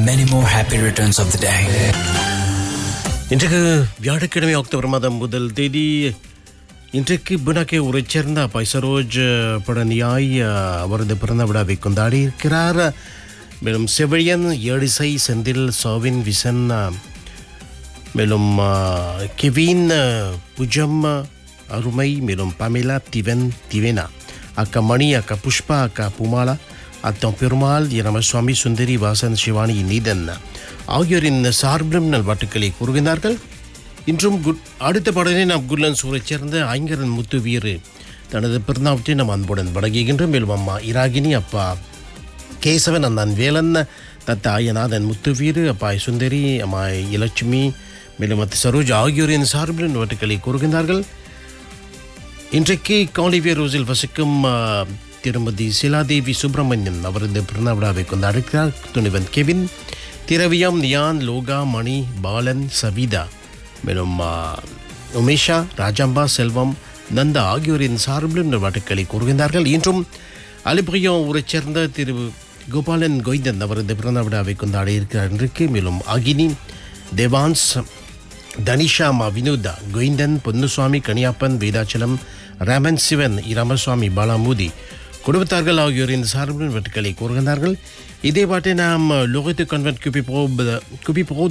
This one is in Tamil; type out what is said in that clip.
many more happy returns of the day. இன்றைக்கு வியாழக்கிழமை அக்டோபர் மாதம் முதல் தேதி இன்றைக்கு பினாக்கே ஊரைச் சேர்ந்த பைசரோஜ் பழனியாய் அவரது பிறந்த விழாவை கொண்டாடி இருக்கிறார் மேலும் செவிலியன் ஏழிசை செந்தில் சோவின் விசன் மேலும் கெவின் புஜம் அருமை மேலும் பமிலா திவன் திவேனா அக்கா மணி அக்கா புஷ்பா அக்கா புமாலா அத்தம் பெருமாள் இரமசுவாமி சுந்தரி வாசன் சிவானி நீதன் ஆகியோரின் சார்பிலும் நல்வாட்டுக்களை கூறுகின்றார்கள் இன்றும் குட் அடுத்த பாடலை நாம் குட்லன்ஸ் ஊரைச் சேர்ந்த ஐங்கரன் முத்து வீரு தனது பிறந்தாவற்றை நாம் அன்புடன் வழங்குகின்றோம் மேலும் அம்மா இராகினி அப்பா கேசவன் அண்ணன் வேலன் தத்த ஆயநாதன் முத்துவீரு அப்பாய் சுந்தரி அம்மாய் இலட்சுமி மேலும் அத்து சரோஜ் ஆகியோரின் சார்பில் நோட்டுகளை கூறுகின்றார்கள் இன்றைக்கு காலிவியர் ரோஸில் வசிக்கும் ஆ, திருமதி சிலாதேவி சுப்பிரமணியன் அவரது பிறந்த விழாவை கொண்டாடுகிறார் துணிவன் கெவின் திரவியம் நியான் லோகா மணி பாலன் சவிதா மேலும் ஆ, உமேஷா ராஜாம்பா செல்வம் நந்தா ஆகியோரின் சார்பிலும் நல்வாழ்த்துக்களை கூறுகின்றார்கள் இன்றும் அலிபுரியம் ஊரைச் சேர்ந்த திரு கோபாலன் கொய்தன் அவரது பிறந்த விழாவை கொண்டாடி இருக்கிறார் இன்றைக்கு மேலும் அகினி தேவான்ஸ் தனிஷா மா வினோதா கோவிந்தன் பொன்னுசுவாமி கனியாப்பன் வேதாச்சலம் ராமன் சிவன் ராமசுவாமி பாலாமூதி குடும்பத்தார்கள் ஆகியோரின் சார்பில் வெட்டுக்களை கூறுகின்றார்கள் இதே பாட்டை நாம் லோகத்து கன்வென்ட் குபி ப்ரோ குபி ப்ரோ